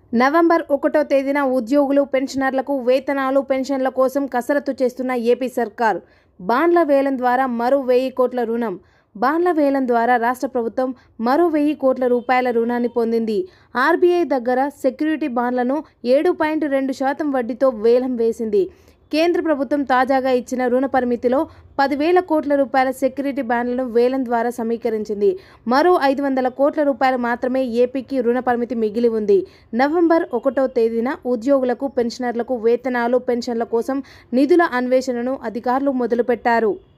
November ఒకటో తేదీన ఉద్యోగులు పెన్షనర్లకు వేతనాలు పెన్షన్ల కోసం కసరత్తు చేస్తున్న ఏపీ సర్కార్ బాండ్ల వేలం ద్వారా మరో వెయ్యి కోట్ల రుణం బాండ్ల వేలం ద్వారా రాష్ట్ర ప్రభుత్వం మరో వెయ్యి కోట్ల రూపాయల రుణాన్ని పొందింది ఆర్బీఐ దగ్గర సెక్యూరిటీ బాండ్లను ఏడు పాయింట్ రెండు శాతం వడ్డీతో వేలం వేసింది కేంద్ర ప్రభుత్వం తాజాగా ఇచ్చిన రుణ పరిమితిలో పదివేల కోట్ల రూపాయల సెక్యూరిటీ బాండ్లను వేలం ద్వారా సమీకరించింది మరో ఐదు వందల కోట్ల రూపాయలు మాత్రమే ఏపీకి రుణ పరిమితి మిగిలి ఉంది నవంబర్ ఒకటో తేదీన ఉద్యోగులకు పెన్షనర్లకు వేతనాలు పెన్షన్ల కోసం నిధుల అన్వేషణను అధికారులు మొదలుపెట్టారు